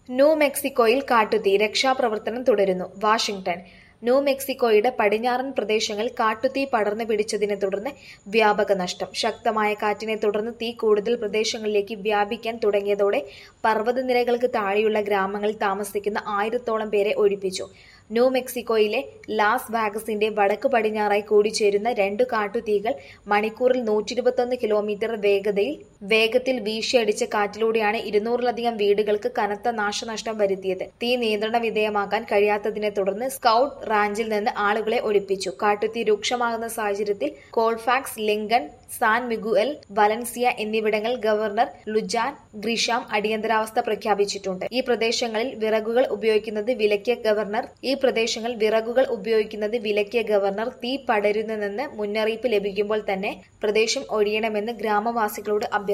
new മെക്സിക്കോയിൽ കാട്ടുതീ രക്ഷാപ്രവർത്തനം തുടരുന്നു വാഷിംഗ്ടൺ ന്യൂ മെക്സിക്കോയുടെ പടിഞ്ഞാറൻ പ്രദേശങ്ങളിൽ കാട്ടുതീ പടർന്നു പിടിച്ചതിനെ തുടർന്ന് വ്യാപക നഷ്ടം ശക്തമായ കാറ്റിനെ തുടർന്ന് തീ കൂടുതൽ പ്രദേശങ്ങളിലേക്ക് വ്യാപിക്കാൻ തുടങ്ങിയതോടെ പർവ്വതനിരകൾക്ക് താഴെയുള്ള ഗ്രാമങ്ങളിൽ താമസിക്കുന്ന ആയിരത്തോളം പേരെ ഒഴിപ്പിച്ചു ന്യൂ മെക്സിക്കോയിലെ ലാസ് വാഗസിന്റെ വടക്ക് പടിഞ്ഞാറായി കൂടിച്ചേരുന്ന രണ്ട് കാട്ടുതീകൾ മണിക്കൂറിൽ നൂറ്റിരുപത്തൊന്ന് കിലോമീറ്റർ വേഗതയിൽ വേഗത്തിൽ വീശിയടിച്ച കാറ്റിലൂടെയാണ് ഇരുന്നൂറിലധികം വീടുകൾക്ക് കനത്ത നാശനഷ്ടം വരുത്തിയത് തീ നിയന്ത്രണ വിധേയമാക്കാൻ കഴിയാത്തതിനെ തുടർന്ന് സ്കൌട്ട് റാഞ്ചിൽ നിന്ന് ആളുകളെ ഒഴിപ്പിച്ചു കാട്ടുതീ രൂക്ഷമാകുന്ന സാഹചര്യത്തിൽ Colfax Lincoln San Miguel Valencia എന്നിവിടങ്ങളിൽ ഗവർണർ ലുജാൻ ഗ്രിഷാം അടിയന്തരാവസ്ഥ പ്രഖ്യാപിച്ചിട്ടുണ്ട് ഈ പ്രദേശങ്ങളിൽ വിറകുകൾ ഉപയോഗിക്കുന്നത് വിലക്കിയ ഗവർണർ ഈ പ്രദേശങ്ങളിൽ വിറകുകൾ ഉപയോഗിക്കുന്നത് വിലക്കിയ ഗവർണർ തീ പടരുന്നെന്ന് മുന്നറിയിപ്പ് ലഭിക്കുമ്പോൾ തന്നെ പ്രദേശം ഒഴിയണമെന്ന് ഗ്രാമവാസികളോട് അഭ്യർത്ഥിച്ചു